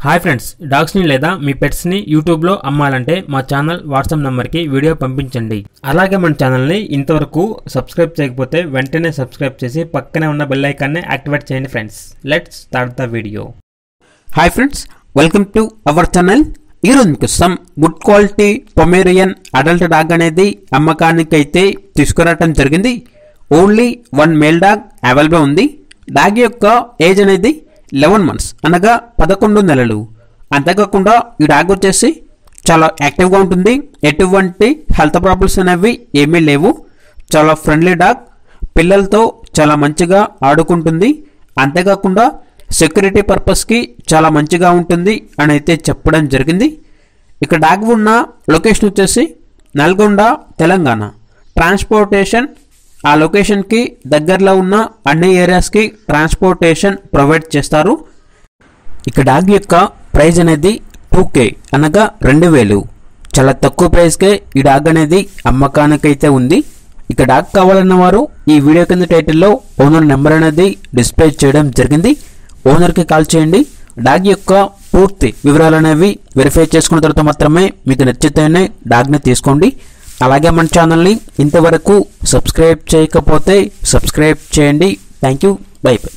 hi friends డాగ్స్ని లేదా మీ పెట్స్ని యూట్యూబ్లో అమ్మాలంటే మా ఛానల్ వాట్సాప్ నెంబర్కి వీడియో పంపించండి అలాగే మన ఛానల్ని ఇంతవరకు సబ్స్క్రైబ్ చేయకపోతే వెంటనే సబ్స్క్రైబ్ చేసి పక్కనే ఉన్న బెల్ ఐకాన్ని యాక్టివేట్ చేయండి friends let's start the video hi friends welcome to our channel ఈరోజు మీకు some good quality Pomeranian adult dog అనేది అమ్మకానికి అయితే తీసుకురావటం జరిగింది only one male dog available ఉంది డాగ్ యొక్క ఏజ్ అనేది లెవెన్ మంత్స్ అనగా పదకొండు నెలలు అంతేకాకుండా ఈ డాగ్ వచ్చేసి చాలా యాక్టివ్గా ఉంటుంది ఎటువంటి హెల్త్ ప్రాబ్లమ్స్ అనేవి ఏమీ లేవు చాలా ఫ్రెండ్లీ డాగ్ పిల్లలతో చాలా మంచిగా ఆడుకుంటుంది అంతేకాకుండా సెక్యూరిటీ పర్పస్కి చాలా మంచిగా ఉంటుంది అని అయితే చెప్పడం జరిగింది ఇక్కడ డాగ్ ఉన్న లొకేషన్ వచ్చేసి నల్గొండ తెలంగాణ ట్రాన్స్పోర్టేషన్ ఆ లొకేషన్కి దగ్గరలో ఉన్న అన్ని ఏరియాస్కి ట్రాన్స్పోర్టేషన్ ప్రొవైడ్ చేస్తారు ఇక డాగ్ యొక్క ప్రైజ్ అనేది టూ కే అనగా రెండు వేలు చాలా తక్కువ ప్రైస్కే ఈ డాగ్ అనేది అమ్మకానికైతే ఉంది ఇక డాగ్ కావాలన్న వారు ఈ వీడియో కింద టైటిల్లో ఓనర్ నెంబర్ అనేది డిస్ప్లే చేయడం జరిగింది ఓనర్కి కాల్ చేయండి డాగ్ యొక్క పూర్తి వివరాలు అనేవి వెరిఫై చేసుకున్న తర్వాత మాత్రమే మీకు నచ్చితేనే డాగ్ని తీసుకోండి అలాగే మన ఛానల్ని ఇంతవరకు సబ్స్క్రైబ్ చేయకపోతే సబ్స్క్రైబ్ చేయండి థ్యాంక్ యూ బై బై